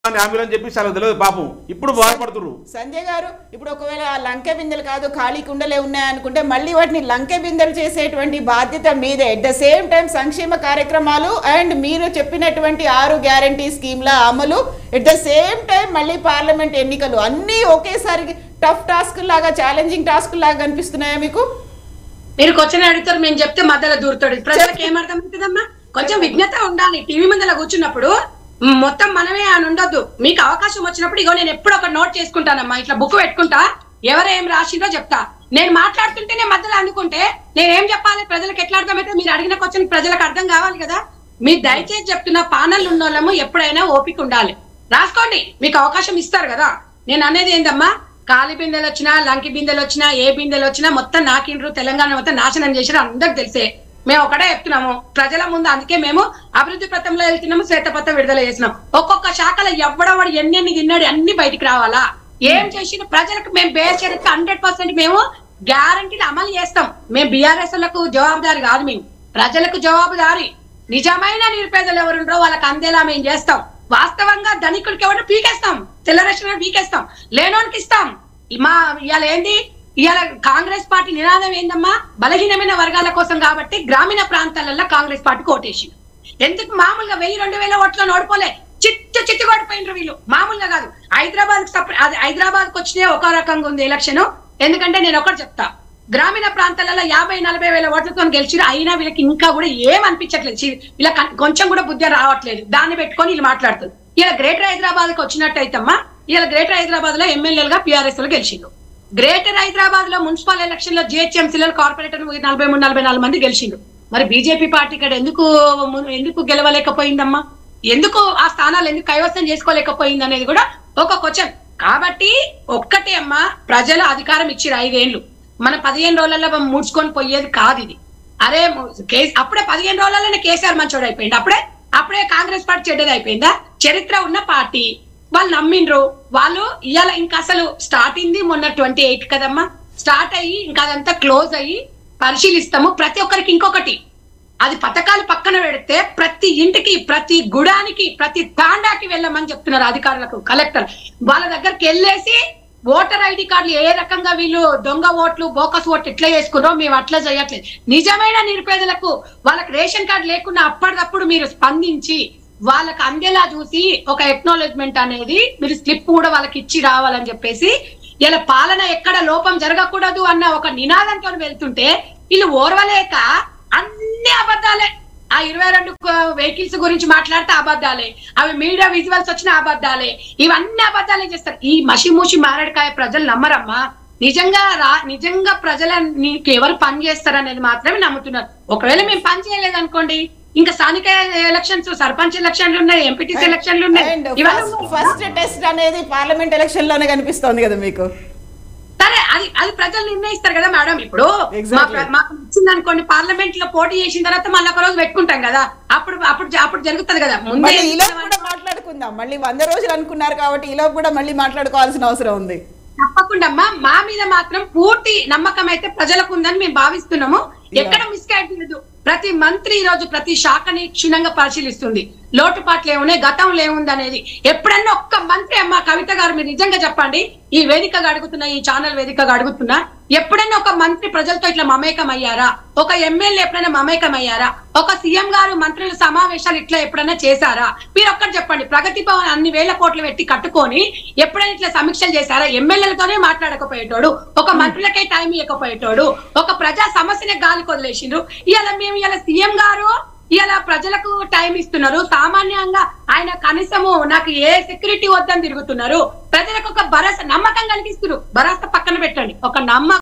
హామీలు అని చెప్పి చాలా తెలియదు పాపం ఇప్పుడు బాధపడుతున్నారు సంజయ్ గారు ఇప్పుడు ఒకవేళ ఆ లంకె బిందెలు కాదు ఖాళీ కుండలే ఉన్నాయనుకుంటే మళ్ళీ వాటిని లంకె బిందెలు చేసేటువంటి బాధ్యత మీదే ఎట్ ద సేమ్ టైం సంక్షేమ కార్యక్రమాలు అండ్ మీరు చెప్పినటువంటి ఆరు గ్యారంటీ స్కీమ్ల అమలు ఎట్ ద సేమ్ టైం మళ్ళీ పార్లమెంట్ ఎన్నికలు అన్నీ ఒకేసారి టఫ్ టాస్క్ లాగా ఛాలెంజింగ్ టాస్క్ లాగా కనిపిస్తున్నాయా మీకు మీరు క్వశ్చన్ అడుగుతారు మేము చెప్తే మధ్యలో దూరుతాడు ప్రజలకు ఏం అర్థమవుతుందమ్మా కొంచెం విజ్ఞత ఉండాలి టీవీ ముందర కూర్చున్నప్పుడు మ్, మొత్తం మనమే అని ఉండొద్దు మీకు అవకాశం వచ్చినప్పుడు ఇగో నేను ఎప్పుడు ఒక నోట్ చేసుకుంటానమ్మా ఇట్లా బుక్ పెట్టుకుంటా ఎవరు ఏం రాసిందో చెప్తా నేను మాట్లాడుతుంటేనే మధ్యలో అనుకుంటే నేనేం చెప్పాలి ప్రజలకు ఎట్లా అర్థమైతే మీరు అడిగిన క్వశ్చన్ ప్రజలకు అర్థం కావాలి కదా మీరు దయచేసి చెప్తున్న పానల్ ఉన్న వాళ్ళము ఎప్పుడైనా ఓపిక ఉండాలి రాసుకోండి మీకు అవకాశం ఇస్తారు కదా నేను అనేది ఏందమ్మా కాలి బిందెలు వచ్చినా లంకి బిందెలు వచ్చినా ఏ బిందెలు వచ్చినా మొత్తం నాకిండ్రు తెలంగాణ మొత్తం నాశనం చేసినా అందరికి తెలిసే మేము ఒకటే చెప్తున్నాము ప్రజల ముందు అందుకే మేము అభివృద్ధి పథంలో వెళ్తున్నాము శ్వేతపత్రం విడుదల చేసినాం ఒక్కొక్క శాఖలో ఎవడవాడు ఎన్నెన్ని గిన్నాడు అన్ని బయటికి రావాలా ఏం చేసిన ప్రజలకు మేము బేర్ చేయడానికి హండ్రెడ్ పర్సెంట్ మేము గ్యారంటీలు అమలు చేస్తాం మేము బీఆర్ఎస్ లకు జవాబుదారి కాదు మేము ప్రజలకు జవాబుదారి నిజమైన నిరుపేదలు ఎవరుండో వాళ్ళకి అందేలా మేము చేస్తాం వాస్తవంగా ధనికులకి ఎవరు పీకేస్తాం తెల్లరేషన్ పీకేస్తాం లేనోనికి ఇస్తాం ఈ మా ఇవాళ ఏంది ఇవాళ కాంగ్రెస్ పార్టీ నినాదం ఏందమ్మా బలహీనమైన వర్గాల కోసం కాబట్టి గ్రామీణ ప్రాంతాలలో కాంగ్రెస్ పార్టీ కోటేసింది ఎందుకు మామూలుగా వెయ్యి రెండు వేల ఓట్లను ఓడిపోలే చిట్టు చిట్టు కొడిపోయినరు వీళ్ళు మామూలుగా కాదు హైదరాబాద్ అది హైదరాబాద్ కు వచ్చినే ఒక రకంగా ఉంది ఎలక్షన్ ఎందుకంటే నేను ఒకటి చెప్తా గ్రామీణ ప్రాంతాలలో యాభై నలభై వేల ఓట్లతో గెలిచిరు అయినా వీళ్ళకి ఇంకా కూడా ఏం అనిపించట్లేదు చి- వీళ్ళ కన్- కొంచెం కూడా బుద్ధి రావట్లేదు దాన్ని పెట్టుకొని వీళ్ళు మాట్లాడుతుంది ఇలా గ్రేటర్ హైదరాబాద్ కి వచ్చినట్టయితమ్మా ఇలా గ్రేటర్ హైదరాబాద్ లో ఎమ్మెల్యేలుగా పిఆర్ఎస్ లో గెలిచిండు గ్రేటర్ హైదరాబాద్ లో మున్సిపల్ ఎలక్షన్ లో జిహెచ్ఎంసీలో కార్పొరేటర్ నలభై మూడు నలభై నాలుగు మంది గెలిచిండు మరి బీజేపీ పార్టీ ఇక్కడ ఎందుకు ము- ఎందుకు గెలవలేకపోయిందమ్మా ఎందుకు ఆ స్థానాలు ఎందుకు కైవసం చేసుకోలేకపోయింది అనేది కూడా ఒక క్వశ్చన్ కాబట్టి ఒక్కటే అమ్మా ప్రజలు అధికారం ఇచ్చిరు ఐదేళ్లు మన పదిహేను రోజులలో ముడుచుకొని పోయేది కాదు ఇది అరే ము- కేస్ అప్పుడే పదిహేను రోజులలోనే కేసీఆర్ మంచోడు అయిపోయింది అప్పుడే అప్పుడే కాంగ్రెస్ పార్టీ చెడ్డది అయిపోయిందా చరిత్ర ఉన్న పార్టీ వాళ్ళు నమ్మిండ్రు వాళ్ళు ఇవాళ ఇంకా అసలు స్టార్ట్ అయింది మొన్న ట్వంటీ ఎయిట్ కదమ్మా స్టార్ట్ అయ్యి ఇంకా అదంతా క్లోజ్ అయ్యి పరిశీలిస్తాము ప్రతి ఒక్కరికి ఇంకొకటి అది పథకాలు పక్కన పెడితే ప్రతి ఇంటికి ప్రతి గుడానికి ప్రతి తాండాకి వెళ్ళమని చెప్తున్నారు అధికారులకు కలెక్టర్ వాళ్ళ దగ్గరికి వెళ్ళేసి ఓటర్ ఐడి కార్డులు ఏ రకంగా వీళ్ళు దొంగ ఓట్లు బోకస్ ఓట్లు ఎట్లా చేసుకున్నారో మేము అట్లా చేయట్లేదు నిజమైన నిరుపేదలకు వాళ్ళకి రేషన్ కార్డు లేకుండా అప్పటికప్పుడు మీరు స్పందించి వాళ్ళకి అందేలా చూసి ఒక ఎక్నాలెడ్జ్మెంట్ అనేది మీరు స్లిప్ కూడా వాళ్ళకి ఇచ్చి రావాలని చెప్పేసి ఇలా పాలన ఎక్కడ లోపం జరగకూడదు అన్న ఒక నినాదంతో వెళ్తుంటే వీళ్ళు ఓర్వలేక అన్ని అబద్ధాలే ఆ ఇరవై రెండు వెహికల్స్ గురించి మాట్లాడితే అబద్ధాలే అవి మీడియా విజువల్స్ వచ్చిన అబద్ధాలే ఇవన్నీ అబద్ధాలే చేస్తారు ఈ మషిమూషి మారడికాయ ప్రజలు నమ్మరమ్మా నిజంగా రా నిజంగా ప్రజల నీకు ఎవరు పని చేస్తారనేది మాత్రమే నమ్ముతున్నారు ఒకవేళ మేము పని చేయలేదు అనుకోండి ఇంకా స్థానిక ఎలక్షన్స్ సర్పంచ్ ఎలక్షన్లు ఉన్నాయి ఎంపీటీసీ ఎలక్షన్లు ఉన్నాయి అండ్ ఇవన్నీ ఫస్ట్ ఫస్ట్ టెస్ట్ అనేది పార్లమెంట్ ఎలక్షన్ లోనే కనిపిస్తోంది కదా మీకు సరే అది అది ప్రజలు నిర్ణయిస్తారు కదా మేడం ఇప్పుడు Exactly. మా ప్ర- మాకు వచ్చింది అనుకోండి పార్లమెంట్ లో పోటీ చేసిన తర్వాత మళ్ళీ ఒక రోజు పెట్టుకుంటాం కదా అప్పుడు అప్పుడు అప్పుడు జరుగుతుంది కదా ముందే మళ్ళీ ఈలో కూడా మాట్లాడుకుందాం మళ్ళీ వంద రోజులు అనుకున్నారు కాబట్టి ఈలో కూడా మళ్ళీ మాట్లాడుకోవాల్సిన అవసరం ఉంది తప్పకుండా అమ్మా మా మీద మాత్రం పూర్తి నమ్మకం అయితే ప్రజలకు ఉందని మేము భావిస్తున్నాము ఎక్కడ మిస్గైడ్ లేదు ప్రతి మంత్రి ఈ రోజు ప్రతి శాఖని క్షుణ్ణంగా పరిశీలిస్తుంది లోటుపాట్లు ఏమున్నాయి గతంలో ఏముంది అనేది ఎప్పుడన్నా ఒక్క మంత్రి అమ్మ కవిత గారు మీరు నిజంగా చెప్పండి ఈ వేదికగా అడుగుతున్నా ఈ ఛానల్ వేదికగా అడుగుతున్నా ఎప్పుడన్నా ఒక మంత్రి ప్రజలతో ఇట్లా మమేకం అయ్యారా ఒక ఎమ్మెల్యే ఎప్పుడైనా మమేకం అయ్యారా ఒక సీఎం గారు మంత్రుల సమావేశాలు ఇట్లా ఎప్పుడైనా చేశారా మీరు ఒక్కటి చెప్పండి ప్రగతి భవన్ అన్ని వేల కోట్లు పెట్టి కట్టుకొని ఎప్పుడైనా ఇట్లా సమీక్షలు చేశారా ఎమ్మెల్యేలతోనే మాట్లాడకపోయేటోడు ఒక మంత్రులకే టైం ఇవ్వకపోయేటోడు ఒక ప్రజా సమస్యనే గాలికి వదిలేసిండ్రు ఇవాళ మేము ఇలా సీఎం గారు ఇలా ప్రజలకు టైం ఇస్తున్నారు సామాన్యంగా ఆయన కనీసము నాకు ఏ సెక్యూరిటీ వద్దని తిరుగుతున్నారు ప్రజలకు ఒక భరోసా నమ్మకం కలిగిస్తున్నారు భరోసా పక్కన పెట్టండి ఒక నమ్మకం